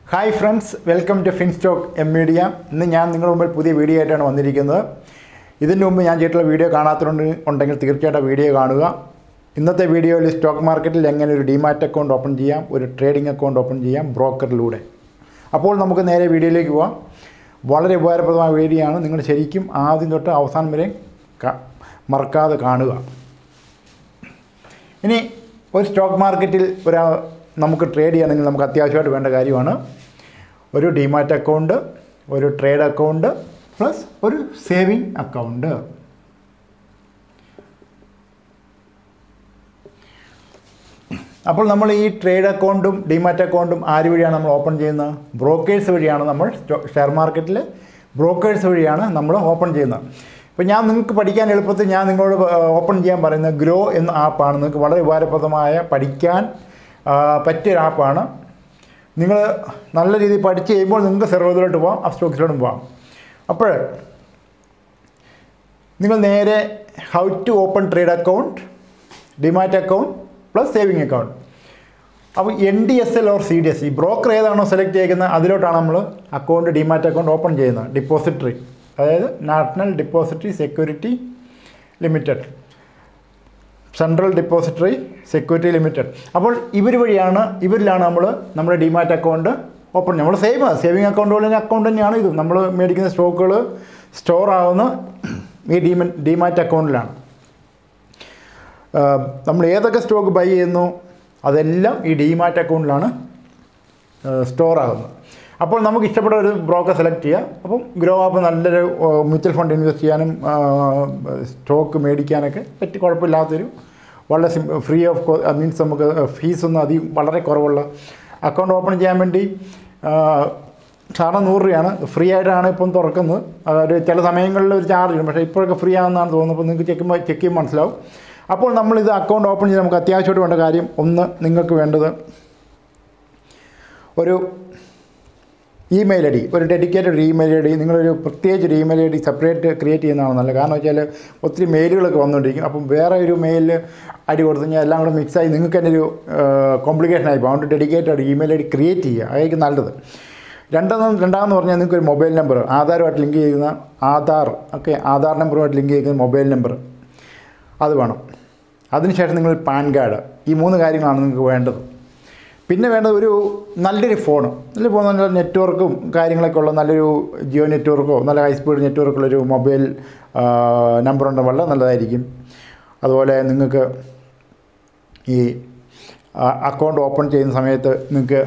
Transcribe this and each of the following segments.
hi friends welcome to Finstock M media ഇന്ന് ഞാൻ നിങ്ങളുടെ മുമ്പിൽ പുതിയ വീഡിയോ ആയിട്ടാണ് വന്നിരിക്കുന്നത് ഇതിന് മുമ്പ് ഞാൻ ചെയ്തിട്ടുള്ള വീഡിയോ കാണാത്തതുകൊണ്ട് ഉണ്ടെങ്കിൽ തീർച്ചയായിട്ടും വീഡിയോ കാണുക ഇന്നത്തെ വീഡിയോയിൽ സ്റ്റോക്ക് മാർക്കറ്റിൽ എങ്ങനെ ഒരു ഡിമാറ്റ് അക്കൗണ്ട് ഓപ്പൺ ചെയ്യാം ഒരു ട്രേഡിംഗ് അക്കൗണ്ട് ഓപ്പൺ ചെയ്യാം ബ്രോക്കറിലൂടെ അപ്പോൾ നമുക്ക് നേരെ വീഡിയോയിലേക്ക് പോവാം വളരെ ഉപകാരപ്രദമായ വീഡിയോ ആണ് നിങ്ങൾ ശരിക്കും ആദ്യം തൊട്ട് അവസാനം വരെ ക- മറക്കാതെ കാണുക ഇനി ഒരു സ്റ്റോക്ക് മാർക്കറ്റിൽ ഒരു നമുക്ക് ട്രേഡ് ചെയ്യണമെങ്കിൽ നമുക്ക് അത്യാവശ്യമായിട്ട് വേണ്ട കാര്യമാണ് ഒരു ഡിമാറ്റ് അക്കൗണ്ട് ഒരു ട്രേഡ് അക്കൗണ്ട് പ്ലസ് ഒരു സേവിങ് അക്കൗണ്ട് അപ്പോൾ നമ്മൾ ഈ ട്രേഡ് അക്കൗണ്ടും ഡിമാറ്റ് അക്കൗണ്ടും ആര് വഴിയാണ് നമ്മൾ ഓപ്പൺ ചെയ്യുന്നത് ബ്രോക്കേഴ്സ് വഴിയാണ് നമ്മൾ സ്റ്റോ- ഷെയർ മാർക്കറ്റിൽ ബ്രോക്കേഴ്സ് വഴിയാണ് നമ്മൾ ഓപ്പൺ ചെയ്യുന്നത് ഇപ്പോൾ ഞാൻ നിങ്ങൾക്ക് പഠിക്കാൻ എളുപ്പത്തിൽ ഞാൻ നിങ്ങളോട് ഓപ്പൺ ചെയ്യാൻ പറയുന്ന ഗ്രോ എന്ന ആപ്പാണ് നിങ്ങൾക്ക് വളരെ ഉപകാരപ്രദമായ പഠിക്കാൻ ആ, പറ്റിയൊരു ആപ്പാണ് നിങ്ങൾ നല്ല രീതിയിൽ പഠിച്ച് കഴിയുമ്പോൾ നിങ്ങൾക്ക് സെർവറിലോട്ട് പോകാം ആ സ്റ്റോക്സിലോട്ടും പോകാം അപ്പോൾ നിങ്ങൾ നേരെ how to open trade account demat account plus saving account അപ്പോൾ N D S L or C D S ഈ ബ്രോക്കർ ഏതാണോ സെലക്ട് ചെയ്യുന്നത് അതിലോട്ടാണ് നമ്മൾ അക്കൗണ്ട് ഡിമാറ്റ് അക്കൗണ്ട് ഓപ്പൺ ചെയ്യുന്നത് ഡിപ്പോസിറ്ററി അതായത് national depository security limited central depository security limited അപ്പോൾ ഇവർ വഴിയാണ് ഇവരിലാണ് നമ്മൾ നമ്മുടെ ഡിമാറ്റ് അക്കൗണ്ട് ഓപ്പൺ നമ്മൾ സെയിം സേവിങ് അക്കൗണ്ട് പോലെ അക്കൗണ്ട് തന്നെയാണ് ഇത് നമ്മൾ മേടിക്കുന്ന സ്റ്റോക്കുകൾ സ്റ്റോർ ആവുന്ന ഈ ഡിമ ഡിമാറ്റ് അക്കൗണ്ടിലാണ് ആഹ് നമ്മൾ ഏതൊക്കെ സ്റ്റോക്ക് ബൈ ചെയ്യുന്നു അതെല്ലാം ഈ ഡിമാറ്റ് അക്കൗണ്ടിലാണ് സ്റ്റോർ ആകുന്നത് അപ്പോൾ നമുക്ക് ഇഷ്ടപ്പെട്ട ഒരു ബ്രോക്കർ സെലക്ട് ചെയ്യുക അപ്പം ഗ്രോ ആപ്പ് നല്ലൊരു മ്യൂച്വൽ ഫണ്ട് ഇൻവെസ്റ്റ് ചെയ്യാനും സ്റ്റോക്ക് മേടിക്കാനൊക്കെ പറ്റി കുഴപ്പമില്ലാത്തൊരു വളരെ സിം ഫ്രീ ഓഫ് മീൻസ് നമുക്ക് ഫീസൊന്നും അധികം വളരെ കുറവുള്ള അക്കൗണ്ട് ഓപ്പൺ ചെയ്യാൻ വേണ്ടി സാറിന് നൂറ് രൂപയാണ് ഫ്രീ ആയിട്ടാണ് ഇപ്പം തുറക്കുന്നത് ഒരു ചില സമയങ്ങളിൽ ഒരു ചാർജ് ഉണ്ട് പക്ഷേ ഇപ്പോഴൊക്കെ ഫ്രീ ആണെന്നാണ് തോന്നുന്നത് അപ്പോൾ നിങ്ങൾക്ക് ചെക്ക് ചെയ്യുമ്പോൾ ചെക്ക് ചെയ്യുമ്പോൾ മനസ്സിലാവും അപ്പോൾ നമ്മളിത് അക്കൗണ്ട് ഓപ്പൺ ചെയ്യാൻ നമുക്ക് അത്യാവശ്യമായിട്ട് വേണ്ട കാര്യം ഒന്ന് നിങ്ങൾക്ക് വേണ്ടത് ഒരു ഇമെയിൽ ഐ ഡി ഒരു ഡെഡിക്കേറ്റഡ് ഇമെയിൽ ഐ ഡി നിങ്ങളൊരു പ്രത്യേകിച്ച് ഒരു email I D separate create ചെയ്യുന്നതാണ് നല്ലത് കാരണം വെച്ചാൽ ഒത്തിരി മെയിലുകളൊക്കെ വന്നുകൊണ്ടിരിക്കും അപ്പം വേറെ ഒരു മെയിലിൽ ഐ ഡി കൊടുത്തു കഴിഞ്ഞാൽ എല്ലാം കൂടെ മിക്സായി നിങ്ങൾക്ക് തന്നെ ഒരു കോംപ്ലിക്കേഷൻ ആയി പോകും അതുകൊണ്ട് dedicated email I D create ചെയ്യുക അതായിരിക്കും നല്ലത് രണ്ടെന്ന് രണ്ടാമെന്ന് പറഞ്ഞാൽ നിങ്ങൾക്ക് ഒരു മൊബൈൽ നമ്പർ ആധാറുമായിട്ട് ലിങ്ക് ചെയ്യുന്ന ആധാർ ഒക്കെ ആധാർ നമ്പറുമായിട്ട് ലിങ്ക് ചെയ്യുന്ന മൊബൈൽ നമ്പർ അത് വേണം അതിനുശേഷം നിങ്ങൾ പാൻ കാർഡ് ഈ മൂന്ന് കാര്യങ്ങളാണ് നിങ്ങൾക്ക് വേണ്ടത് പിന്നെ വേണ്ടത് ഒരു നല്ലൊരു ഫോൺ നല്ല ഫോൺ നല്ല നെറ്റ്വർക്കും കാര്യങ്ങളൊക്കെ ഉള്ള നല്ലൊരു ജിയോ നെറ്റ്വർക്കോ നല്ല ഹൈ സ്പീഡ് നെറ്റ്വർക്കുള്ളൊരു മൊബൈൽ നമ്പർ ഉണ്ടെങ്കിൽ വളരെ നല്ലതായിരിക്കും അതുപോലെ നിങ്ങൾക്ക് ഈ അക്കൗണ്ട് ഓപ്പൺ ചെയ്യുന്ന സമയത്ത് നിങ്ങൾക്ക്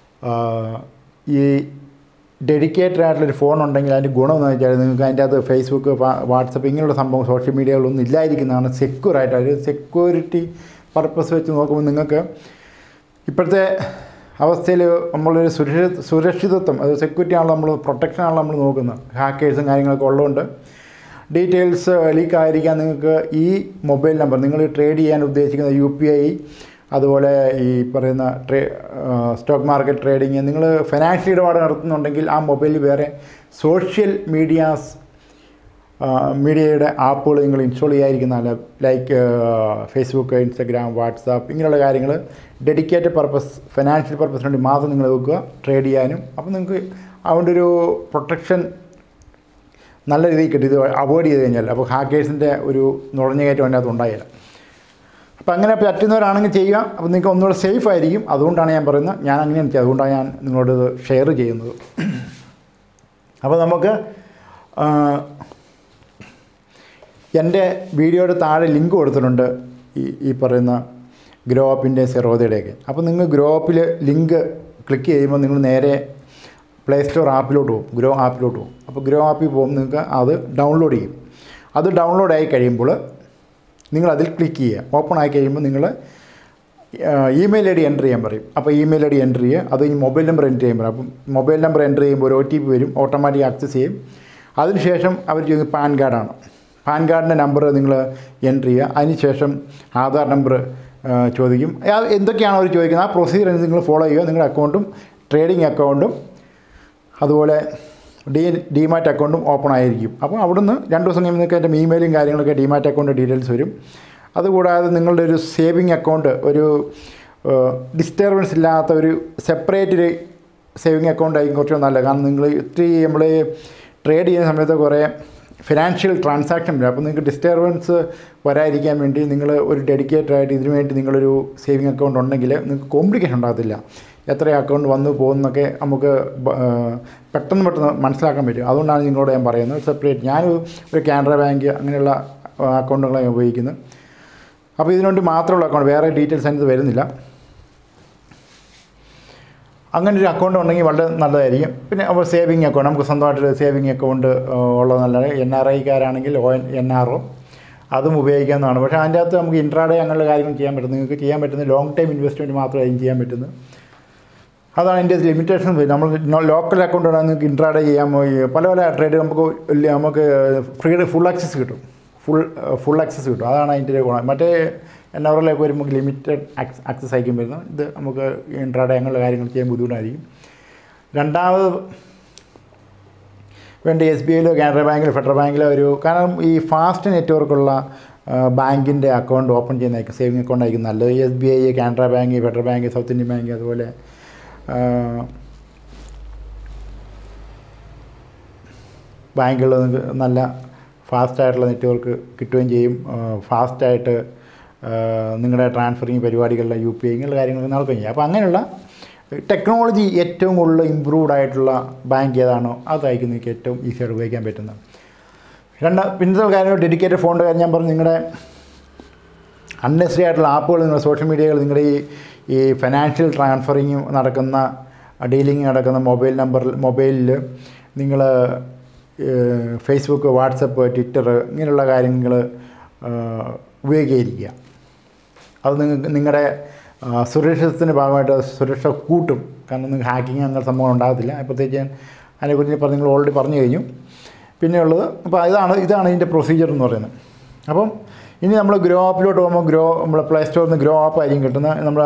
ഈ ഡെഡിക്കേറ്റഡ് ആയിട്ടുള്ളൊരു ഫോൺ ഉണ്ടെങ്കിൽ അതിൻ്റെ ഗുണം എന്ന് വെച്ചാൽ നിങ്ങൾക്ക് അതിൻ്റെ അകത്ത് ഫേസ്ബുക്ക് വാട്സപ്പ് ഇങ്ങനെയുള്ള സംഭവം സോഷ്യൽ മീഡിയകളൊന്നും ഇല്ലായിരിക്കുന്നതാണ് സെക്യൂർ ആയിട്ട് ഒരു സെക്യൂരിറ്റി പർപ്പസ് വെച്ച് നോക്കുമ്പോൾ നിങ്ങൾക്ക് ഇപ്പോഴത്തെ അവസ്ഥയിൽ നമ്മളൊരു സുരക്ഷ സുരക്ഷിതത്വം അത് സെക്യൂരിറ്റി ആണല്ലോ നമ്മൾ പ്രൊട്ടക്ഷൻ ആണല്ലോ നമ്മൾ നോക്കുന്നത് ഹാക്കേഴ്സും കാര്യങ്ങളൊക്കെ ഉള്ളതുകൊണ്ട് ഡീറ്റെയിൽസ് ലീക്ക് ആയിരിക്കാൻ നിങ്ങൾക്ക് ഈ മൊബൈൽ നമ്പർ നിങ്ങൾ ട്രേഡ് ചെയ്യാൻ ഉദ്ദേശിക്കുന്ന യു പി ഐ അതുപോലെ ഈ പറയുന്ന ട്രേ സ്റ്റോക്ക് മാർക്കറ്റ് ട്രേഡിങ് നിങ്ങൾ ഫിനാൻഷ്യൽ ഇടപാട് നടത്തുന്നുണ്ടെങ്കിൽ ആ മൊബൈലിൽ വേറെ സോഷ്യൽ മീഡിയാസ് മീഡിയയുടെ ആപ്പുകൾ നിങ്ങൾ ഇൻസ്റ്റാൾ ചെയ്യാതിരിക്കുന്നതല്ല ലൈക്ക് ഫേസ്ബുക്ക് ഇൻസ്റ്റഗ്രാം വാട്സാപ്പ് ഇങ്ങനെയുള്ള കാര്യങ്ങൾ ഡെഡിക്കേറ്റഡ് പർപ്പസ് ഫിനാൻഷ്യൽ പർപ്പസിന് വേണ്ടി മാത്രം നിങ്ങൾ വെക്കുക ട്രേഡ് ചെയ്യാനും അപ്പോൾ നിങ്ങൾക്ക് അതുകൊണ്ട് ഒരു പ്രൊട്ടക്ഷൻ നല്ല രീതിയിൽ കിട്ടും ഇത് അവോയ്ഡ് ചെയ്ത് കഴിഞ്ഞാൽ അപ്പോൾ ഹാക്കേഴ്സിൻ്റെ ഒരു നുഴഞ്ഞുകയറ്റം അതിനകത്ത് ഉണ്ടായില്ല അപ്പോൾ അങ്ങനെ പറ്റുന്നവരാണെങ്കിൽ ചെയ്യുക അപ്പോൾ നിങ്ങൾക്ക് ഒന്നുകൂടെ സേഫ് ആയിരിക്കും അതുകൊണ്ടാണ് ഞാൻ പറയുന്നത് ഞാൻ അങ്ങനെയാണ് ചെയ്യുക അതുകൊണ്ടാണ് ഞാൻ നിങ്ങളോട് ഇത് ഷെയർ ചെയ്യുന്നത് അപ്പോൾ നമുക്ക് ആ, എൻ്റെ വീഡിയോയുടെ താഴെ ലിങ്ക് കൊടുത്തിട്ടുണ്ട് ഈ ഈ പറയുന്ന ഗ്രോ ആപ്പിൻ്റെ സെറോദയുടെയൊക്കെ അപ്പോൾ നിങ്ങൾ ഗ്രോ ആപ്പിൽ ലിങ്ക് ക്ലിക്ക് ചെയ്യുമ്പോൾ നിങ്ങൾ നേരെ പ്ലേ സ്റ്റോർ ആപ്പിലോട്ട് പോകും ഗ്രോ ആപ്പിലോട്ട് പോകും അപ്പോൾ ഗ്രോ ആപ്പിൽ പോകുമ്പോൾ നിങ്ങൾക്ക് അത് ഡൗൺലോഡ് ചെയ്യും അത് ഡൗൺലോഡ് ആയി കഴിയുമ്പോൾ നിങ്ങൾ അതിൽ ക്ലിക്ക് ചെയ്യുക ഓപ്പൺ ആയി കഴിയുമ്പോൾ നിങ്ങൾ ഇമെയിൽ ഐ ഡി എൻ്റർ ചെയ്യാൻ പറയും അപ്പോൾ ഇമെയിൽ ഐ ഡി എൻ്റർ ചെയ്യുക അത് കഴിഞ്ഞ് മൊബൈൽ നമ്പർ എൻ്റർ ചെയ്യാൻ പറയും അപ്പം മൊബൈൽ നമ്പർ എൻ്റർ ചെയ്യുമ്പോൾ ഒരു ഒ ടി പി വരും ഓട്ടോമാറ്റിക് ആക്സസ് ചെയ്യും അതിനുശേഷം അവർ ചോദിക്കുന്നത് പാൻ കാർഡാണ് പാൻ കാർഡിൻ്റെ നമ്പർ നിങ്ങൾ എൻ്റർ ചെയ്യുക അതിനുശേഷം ആധാർ നമ്പർ ചോദിക്കും ആ എന്തൊക്കെയാണ് അവർ ചോദിക്കുന്നത് ആ പ്രൊസീജിയർ നിങ്ങൾ ഫോളോ ചെയ്യുക നിങ്ങളുടെ അക്കൗണ്ടും ട്രേഡിംഗ് അക്കൗണ്ടും അതുപോലെ ഡി ഡിമാറ്റ് അക്കൗണ്ടും ഓപ്പൺ ആയിരിക്കും അപ്പോൾ അവിടുന്ന് രണ്ട് ദിവസം കഴിയുമ്പോൾ നിങ്ങൾക്ക് എൻ്റെ ഇമെയിലും കാര്യങ്ങളൊക്കെ ഡിമാറ്റ് അക്കൗണ്ട് ഡീറ്റെയിൽസ് വരും അതുകൂടാതെ നിങ്ങളുടെ ഒരു സേവിങ് അക്കൗണ്ട് ഒരു ഡിസ്റ്റർബൻസ് ഇല്ലാത്ത ഒരു സെപ്പറേറ്റ് ഒരു സേവിങ് അക്കൗണ്ട് ആയിരിക്കും കുറച്ചുകൂടെ നല്ലത് കാരണം നിങ്ങൾ ഒത്തിരി നമ്മൾ ട്രേഡ് ചെയ്യുന്ന സമയത്ത് കുറേ ഫിനാൻഷ്യൽ ട്രാൻസാക്ഷൻ വരും അപ്പോൾ നിങ്ങൾക്ക് ഡിസ്റ്റർബൻസ് വരാതിരിക്കാൻ വേണ്ടി നിങ്ങൾ ഒരു ഡെഡിക്കേറ്റഡ് ആയിട്ട് ഇതിനു വേണ്ടി നിങ്ങളൊരു സേവിങ് അക്കൗണ്ട് ഉണ്ടെങ്കിൽ നിങ്ങൾക്ക് കോംപ്ലിക്കേഷൻ ഉണ്ടാകത്തില്ല എത്ര അക്കൗണ്ട് വന്നു പോകുന്നൊക്കെ നമുക്ക് ബ- ആ, പെട്ടെന്ന് പെട്ടെന്ന് മനസ്സിലാക്കാൻ പറ്റും അതുകൊണ്ടാണ് നിങ്ങളോട് ഞാൻ പറയുന്നത് സെപ്പറേറ്റ് ഞാൻ ഒരു കാനറ ബാങ്ക് അങ്ങനെയുള്ള അക്കൗണ്ടുകളാണ് ഞാൻ ഉപയോഗിക്കുന്നത് അപ്പോൾ ഇതിനുവേണ്ടി മാത്രമുള്ള അക്കൗണ്ട് വേറെ ഡീറ്റെയിൽസ് അതിനകത്ത് വരുന്നില്ല അങ്ങനെ ഒരു അക്കൗണ്ട് ഉണ്ടെങ്കിൽ വളരെ നല്ലതായിരിക്കും പിന്നെ അപ്പോൾ സേവിങ് അക്കൗണ്ട് നമുക്ക് സ്വന്തമായിട്ടൊരു സേവിങ് അക്കൗണ്ട് ഉള്ളത് നല്ലതാണ് എൻ ആർ ഐക്കാരാണെങ്കിൽ ഒ എൻ ആർ ഒ അതും ഉപയോഗിക്കാവുന്നതാണ് പക്ഷേ അതിൻ്റെ അകത്ത് നമുക്ക് ഇൻട്രാഡേ അങ്ങനെയുള്ള കാര്യങ്ങൾ ചെയ്യാൻ പറ്റും നിങ്ങൾക്ക് ചെയ്യാൻ പറ്റുന്ന ലോങ് ടൈം ഇൻവെസ്റ്റ്മെൻറ്റ് മാത്രമായിരിക്കും ചെയ്യാൻ പറ്റുന്നത് അതാണ് അതിൻ്റെ ലിമിറ്റേഷൻ നമ്മൾ ലോക്കൽ അക്കൗണ്ട് നിങ്ങൾക്ക് ഇൻട്രാഡേ ചെയ്യാൻ പോയി പല പല ട്രേഡ് നമുക്ക് ഇല്ല, നമുക്ക് ഫ്രീ ഫുൾ ആക്സസ് കിട്ടും ഫുൾ ഫുൾ ആക്സസ് കിട്ടും അതാണ് അതിൻ്റെ ഒരു ഗുണം മറ്റേ എൻ ആർ എല്ലൊക്കെ വരുമ്പോൾ ലിമിറ്റഡ് ആക്സസ് ആയിരിക്കും വരുന്നത് ഇത് നമുക്ക് ഇൻട്രാഡേ അങ്ങനെയുള്ള കാര്യങ്ങൾ ചെയ്യാൻ ബുദ്ധിമുട്ടായിരിക്കും രണ്ടാമത് വേണ്ടി എസ് ബി ഐയിലോ കാനറ ബാങ്കിലോ ഫെഡറൽ ബാങ്കിലോ ഒരു കാരണം ഈ ഫാസ്റ്റ് നെറ്റ്വർക്കുള്ള ബാങ്കിൻ്റെ അക്കൗണ്ട് ഓപ്പൺ ചെയ്യുന്നതായിരിക്കും സേവിങ് അക്കൗണ്ട് ആയിരിക്കും നല്ലത് S B I Canara bank federal bank south Indian bank അതുപോലെ ആ, ബാങ്കുകളിൽ നിങ്ങൾക്ക് നല്ല ഫാസ്റ്റായിട്ടുള്ള നെറ്റ്വർക്ക് കിട്ടുകയും ചെയ്യും ഫാസ്റ്റായിട്ട് നിങ്ങളുടെ ട്രാൻസ്ഫറിങ് പരിപാടികളിലെ യു പി ഐ ഇങ്ങനെയുള്ള കാര്യങ്ങളൊക്കെ നടക്കുകയും ചെയ്യും അപ്പോൾ അങ്ങനെയുള്ള ടെക്നോളജി ഏറ്റവും കൂടുതൽ ഇമ്പ്രൂവ്ഡ് ആയിട്ടുള്ള ബാങ്ക് ഏതാണോ അതായിരിക്കും നിങ്ങൾക്ക് ഏറ്റവും ഈസിയായിട്ട് ഉപയോഗിക്കാൻ പറ്റുന്നത് രണ്ട് പിന്നത്തെ കാര്യം ഡെഡിക്കേറ്റഡ് ഫോണിൻ്റെ കാര്യം ഞാൻ പറഞ്ഞു നിങ്ങളുടെ അൺനെസറി ആയിട്ടുള്ള ആപ്പുകൾ നിങ്ങളുടെ സോഷ്യൽ മീഡിയകൾ നിങ്ങളുടെ ഈ ഈ ഫിനാൻഷ്യൽ ട്രാൻസ്ഫറിങ് നടക്കുന്ന ഡീലിംഗ് നടക്കുന്ന മൊബൈൽ നമ്പറിൽ മൊബൈലിൽ നിങ്ങൾ ഫേസ്ബുക്ക് വാട്സപ്പ് ട്വിറ്റർ ഇങ്ങനെയുള്ള കാര്യങ്ങൾ ഉപയോഗിക്കാതിരിക്കുക അത് നിങ്ങൾക്ക് നിങ്ങളുടെ ആ, സുരക്ഷിതത്തിൻ്റെ ഭാഗമായിട്ട് സുരക്ഷ കൂട്ടും കാരണം നിങ്ങൾക്ക് ഹാക്കിങ് അങ്ങനെ സംഭവം ഉണ്ടാകത്തില്ല പ്രത്യേകിച്ച് ഞാൻ അതിനെക്കുറിച്ച് ഇപ്പോൾ നിങ്ങൾ ഓൾറെഡി പറഞ്ഞു കഴിഞ്ഞു പിന്നെയുള്ളത് അപ്പോൾ ഇതാണ് ഇതാണ് ഇതിൻ്റെ പ്രൊസീജിയർ എന്ന് പറയുന്നത് അപ്പം ഇനി നമ്മൾ ഗ്രോ ആപ്പിലോട്ട് പോകുമ്പോൾ ഗ്രോ നമ്മൾ പ്ലേ സ്റ്റോറിൽ നിന്ന് ഗ്രോ ആപ്പ് ആയിരിക്കും കിട്ടുന്നത് നമ്മൾ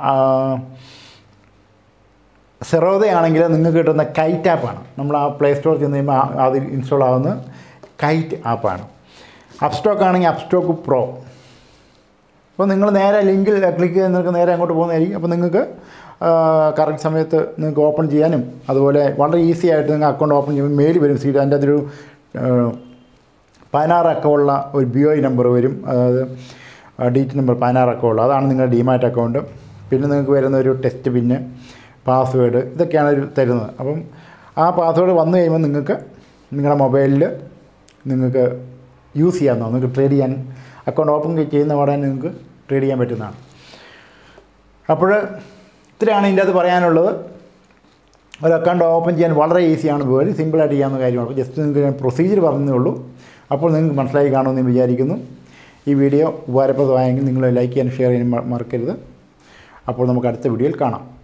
സെറോദയാണെങ്കിൽ നിങ്ങൾക്ക് കിട്ടുന്ന കൈറ്റ് ആപ്പാണ് നമ്മൾ ആ പ്ലേ സ്റ്റോറിൽ ചെന്ന് കഴിയുമ്പോൾ ആ- അതിൽ ഇൻസ്റ്റാൾ ആവുന്ന കൈറ്റ് ആപ്പാണ് അപ്സ്റ്റോക്ക് ആണെങ്കിൽ അപ്സ്റ്റോക്ക് പ്രോ അപ്പോൾ നിങ്ങൾ നേരെ ലിങ്കിൽ ക്ലിക്ക് ചെയ്ത് നിങ്ങൾക്ക് നേരെ അങ്ങോട്ട് പോകുന്നതായിരിക്കും അപ്പോൾ നിങ്ങൾക്ക് കറക്റ്റ് സമയത്ത് നിങ്ങൾക്ക് ഓപ്പൺ ചെയ്യാനും അതുപോലെ വളരെ ഈസി ആയിട്ട് നിങ്ങൾക്ക് അക്കൗണ്ട് ഓപ്പൺ ചെയ്യുമ്പോൾ മെയിൽ വരും സീറ്റ് അതിൻ്റെ അകത്തൊരു പതിനാറ് അക്കമുള്ള ഒരു ബി ഒ നമ്പർ വരും അതായത് ഡി ടി നമ്പർ പതിനാറ് അക്കമുള്ള അതാണ് നിങ്ങളുടെ ഡിമാറ്റ് അക്കൗണ്ട് പിന്നെ നിങ്ങൾക്ക് വരുന്ന ഒരു ടെസ്റ്റ് പിന്ന് പാസ്വേഡ് ഇതൊക്കെയാണ് ഒരു തരുന്നത് അപ്പം ആ പാസ്വേഡ് വന്നു കഴിയുമ്പോൾ നിങ്ങൾക്ക് നിങ്ങളുടെ മൊബൈലിൽ നിങ്ങൾക്ക് യൂസ് ചെയ്യാവുന്നതാണ് നിങ്ങൾക്ക് ട്രേഡ് ചെയ്യാൻ അക്കൗണ്ട് ഓപ്പൺ ചെയ്യുന്ന പാടാൻ നിങ്ങൾക്ക് ട്രേഡ് ചെയ്യാൻ പറ്റുന്നതാണ് അപ്പോൾ ഇത്രയാണ് ഇതിൻ്റെ അകത്ത് പറയാനുള്ളത് ഒരു അക്കൗണ്ട് ഓപ്പൺ ചെയ്യാൻ വളരെ ഈസിയാണ് വെരി സിമ്പിളായിട്ട് ചെയ്യാവുന്ന കാര്യമാണ് അപ്പോൾ ജസ്റ്റ് നിങ്ങൾക്ക് ഞാൻ പ്രൊസീജിയർ പറഞ്ഞതേ ഉള്ളൂ അപ്പോൾ നിങ്ങൾക്ക് മനസ്സിലായി കാണുമെന്ന് ഞാൻ വിചാരിക്കുന്നു ഈ വീഡിയോ ഉപകാരപ്രദമായെങ്കിൽ നിങ്ങൾ ലൈക്ക് ചെയ്യാൻ ഷെയർ ചെയ്യാൻ മ- മറക്കരുത് അപ്പോൾ നമുക്ക് അടുത്ത വീഡിയോയിൽ കാണാം